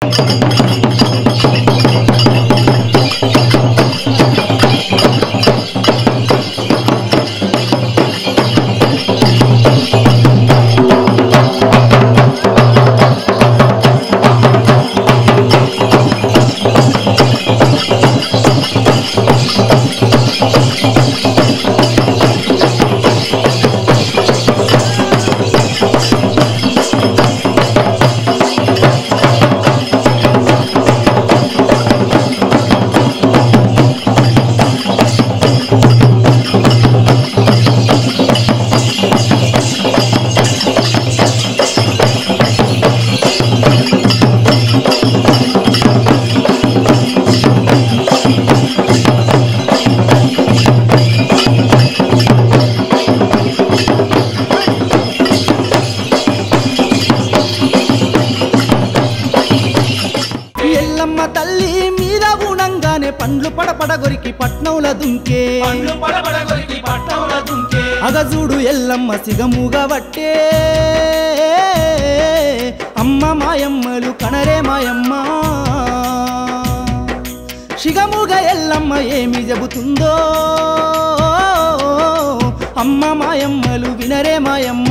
ఎల్లమ్మ తల్లి మీద గుణంగానే పండ్లు పడపడ గొరికి పట్నంల దుంకే పండ్లు పడబడగొరికి పట్టంల దుంకే అగజూడు ఎల్లమ్మ సిగముగా వట్టే అమ్మ మాయమ్మలు కనరే మాయమ్మ శిగముగా ఎల్లమ్మ ఏమి చెబుతుందో అమ్మ మాయమ్మలు వినరే మాయమ్మ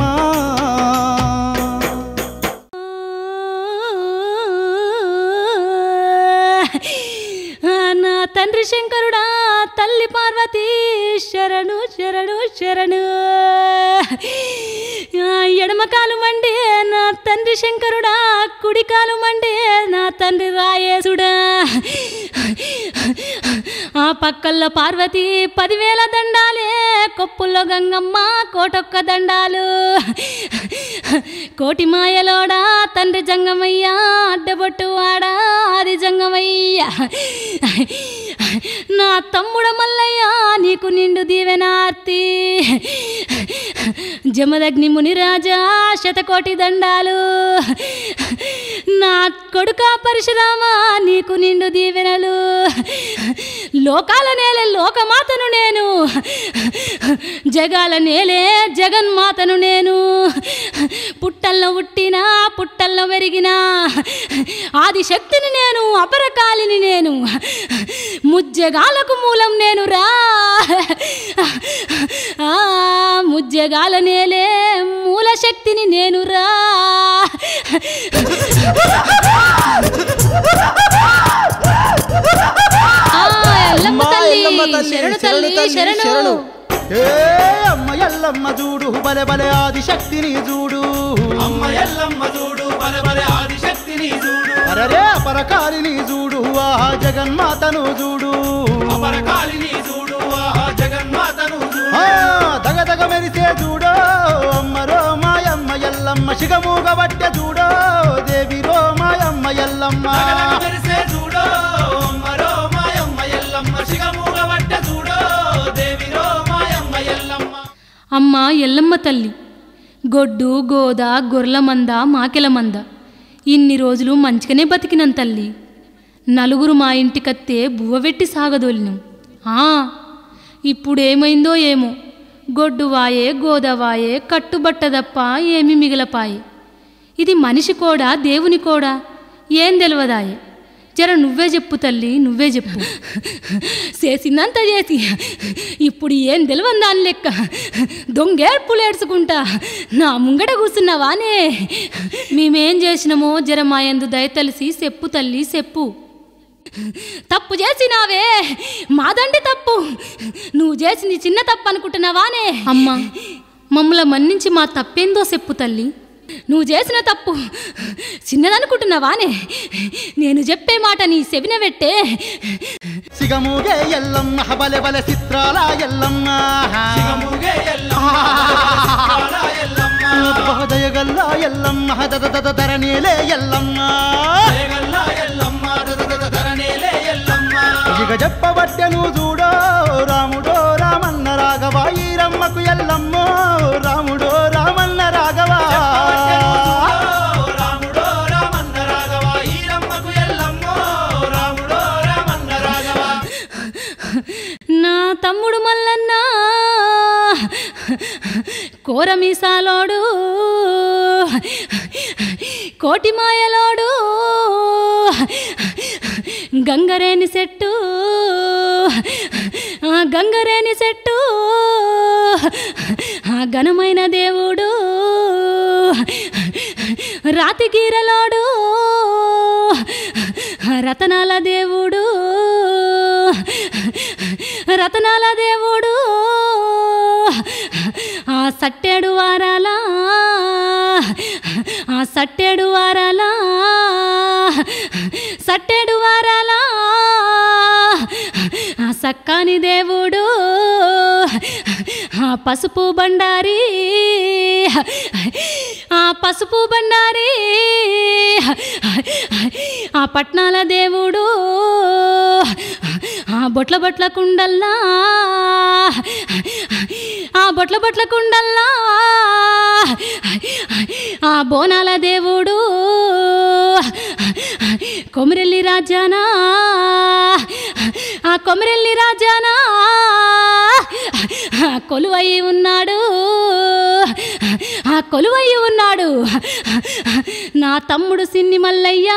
ఆ, నా తండ్రి శంకరుడా తల్లి పార్వతి శరణు శరణు శరణు ఆ, ఎడమ కాలు మండి నా తండ్రి శంకరుడా కుడి కాలు మండి నా తండ్రి రాయేసుడా ఆ పక్కల్లో పార్వతి పదివేల దండాలే కొప్పుల్లో గంగమ్మ కోటొక్క దండాలు కోటి మాయలోడా తండ్రి జంగమయ్య అడ్డబొట్టు వాడా ఆది జంగమయ్య నా తమ్ముడ మల్లయ్య నీకు నిండు దీవెనార్తి జమదగ్ని మునిరాజా శతకోటి దండాలు నా కొడుక పరశురామ నీకు నిండు దీవెనలు లోకాల నేలే లోకమాతను నేను జగాల నేలే జగన్మాతను నేను పుట్టల్లో పుట్టినా పుట్టల్లో పెరిగినా ఆది శక్తిని నేను అపరకాలిని నేను ముజ్జగాలకు మూలం నేను రా ఆ ముజ్జగాల నేలే మూల శక్తిని నేను రా ఆ, ఎల్లమ్మ అమ్మా, తల్లి, ఎల్లమ్మ తల్లి, శరణు శరణు తల్లి శరణు ఏ అమ్మ ఎల్లమ్మ చూడు బలె బలె ఆది శక్తిని చూడు అమ్మ ఎల్లమ్మ చూడు బలె బలె ఆదిశక్తిని చూడు అరరే పరకాలిని చూడు ఆహా జగన్మాతను చూడు అపరకాలిని చూడు ఆహా జగన్మాతను చూడు ఆ, దగ దగ మెరిసే చూడో అమ్మరో మాయమ్మ ఎల్లమ్మ శిగమూగ బట్టె చూడో దేవిరో మాయమ్మ ఎల్లమ్మ తగలగ మెరిసే చూడో మరో మాయమ్మ ఎల్లమ్మ శిగమూల వట్ట చూడో దేవిరో మాయమ్మ ఎల్లమ్మ అమ్మ ఎల్లమ్మ తల్లి గొడ్డు గోద గొర్రెల మంద మాకెల మంద ఇన్ని రోజులు మంచిగానే బతికినం తల్లి నలుగురు మా ఇంటికత్తే బువ్వబెట్టి సాగదోలినం ఆ, ఇప్పుడేమైందో ఏమో గొడ్డు వాయే గోద వాయే కట్టుబట్ట తప్ప ఏమి మిగిలపాయే ఇది మనిషి కూడా దేవుని కూడా ఏం తెలియదాయే జర నువ్వే చెప్పు తల్లి నువ్వే చెప్పు చేసిందంత చేసి ఇప్పుడు ఏం తెలియని దాని లెక్క దొంగేర్పులు ఏడ్చుకుంటా నా ముంగట కూర్చున్నావానే మేమేం చేసినామో జర మా యందు దయతలిసి చెప్పు తల్లి చెప్పు తప్పు చేసినావే మాదండి తప్పు నువ్వు చేసింది చిన్న తప్పు అనుకుంటున్నావానే అమ్మా మమ్మల మన్నించి మా తప్పేందో చెప్పు తల్లి నువ్వు చేసిన తప్పు చిన్నదనుకుంటున్నావానే నేను చెప్పే మాట నీ సెవిన పెట్టే సిగమూగే ఎల్లమ్మ బలె బలె చిత్రాల ఎల్లమ్మ శిగముగే ఎల్లమ్మ శివాల ఎల్లమ్మ దయగల్ల ఎల్లమ్మ దద దద ధరణిలే ఎల్లమ్మ జయగల్ల ఎల్లమ్మ దదదద ధరణేలే ఎల్లమ్మ ఇక చెప్పబట్టెను చూడో రాముడో రామన్న రాఘవ ఈరమ్మకు ఎల్లమ్మో రాముడో రామన్న రాఘవ రాముడో రామన్న రాఘవ ఈరమ్మకు ఎల్లమ్మో రాముడో రామన్న రాఘవ నా తమ్ముడు మల్లన్న కోరమీసాలోడు కోటి మాయలోడు గంగరేని చెట్టు ఆ గంగరేని చెట్టు ఆ ఘనమైన దేవుడు రాతి గీరలోడు రతనాల దేవుడు రతనాల దేవుడు ఆ సట్టేడు వారాల ఆ సట్టేడు వారాల సట్టేడు వారాల ఆ సక్కాని దేవుడు ఆ పసుపు బండారి ఆ పసుపు బండారి ఆ పట్నాల దేవుడు ఆ బొట్ల బొట్ల కుండల్లా ఆ బొట్ల బొట్ల కుండల్లా ఆ బోనాల దేవుడు కొమరెల్లి రాజానా ఆ కొమరెల్లి రాజానా కొలువయి ఉన్నాడు ఆ కొలువయి ఉన్నాడు నా తమ్ముడు సిన్ని మల్లయ్య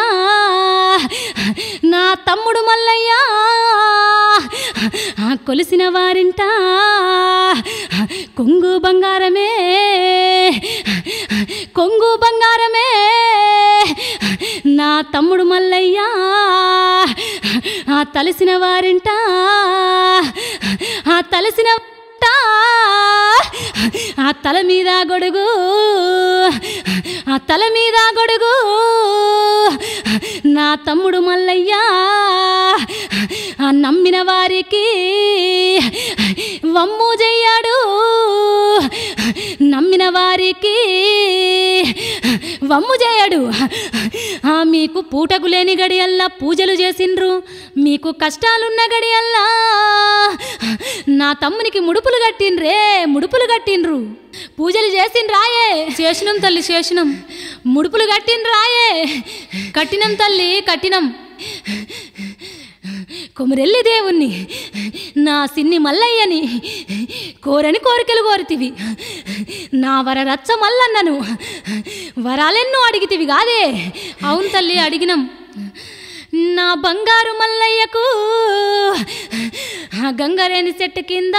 నా తమ్ముడు మల్లయ్య ఆ కొలిసిన వారింట కొంగు బంగారమే కొంగు బంగారమే నా తమ్ముడు మల్లయ్య ఆ తలసిన వారింట ఆ తలసిన వారింట, ఆ తల మీద గొడుగు ఆ తల మీద గొడుగు నా తమ్ముడు మల్లయ్య ఆ నమ్మిన వారికి వమ్ము చెయ్యాడు నమ్మిన వారికి వమ్ము చేయడు ఆ మీకు పూటకు లేని గడియల్లా పూజలు చేసిండ్రు మీకు కష్టాలున్న గడియల్లా నా తమ్మునికి ముడుపులు కట్టిండ్రే ముడుపులు కట్టిండ్రు పూజలు చేసిండ్రాయే చేసినాం తల్లి చేసినాం ముడుపులు కట్టిండ్రాయే కట్టినం తల్లి కట్టినం కొమరెల్లి దేవుణ్ణి నా సిన్ని మల్లయ్యని కోరని కోరికలు కోరితివి నా వర రచ్చ మల్లన్నను వరాలెన్నో అడిగితివి కాదే అవును తల్లి అడిగినం నా బంగారు మల్లయ్యకు ఆ గంగరేని చెట్టు కింద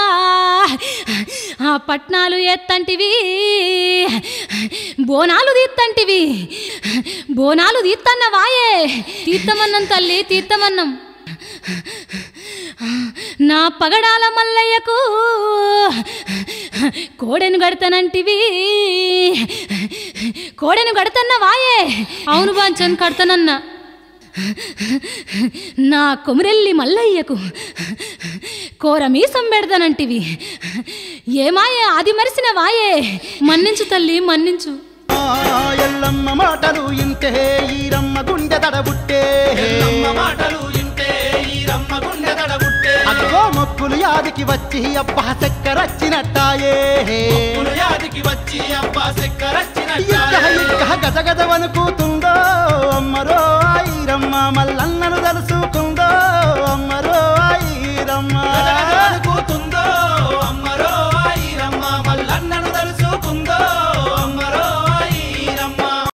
ఆ పట్నాలు ఎత్తంటివి బోనాలు తీత్తంటివి బోనాలు తీత్తన్నవాయే తీర్థమన్నం తల్లి తీర్థమన్నం నా పగడాల మల్లయ్యకు కోడెను గడతానంటివి కోడెను గడతన్న వాయే అవును బాంచన్ కడతానన్నా నా కొమురెల్లి మల్లయ్యకు కోర మీసం పెడతానంటివి ఏమాయే అది మరిసిన వాయే మన్నించు తల్లి మన్నించు ఆ ఎల్లమ్మ మాటలు ఇంతే ఈరమ్మ గుండె దడబుట్టే ఎల్లమ్మ మాటలు ఇంటే ఈరమ్మ గుండె దడబుట్టే అదిగో మొక్కులు యాదికి వచ్చి అబ్బా చక్కరచ్చినట్టాయే పులు యాదికి వచ్చి అబ్బా ఇక్క సెక్కరచ్చినట్టాయే ఇక్క గజ గజ వణుకుతుందో అమ్మరో ఈరమ్మ మల్లన్నను తలుసుకుందో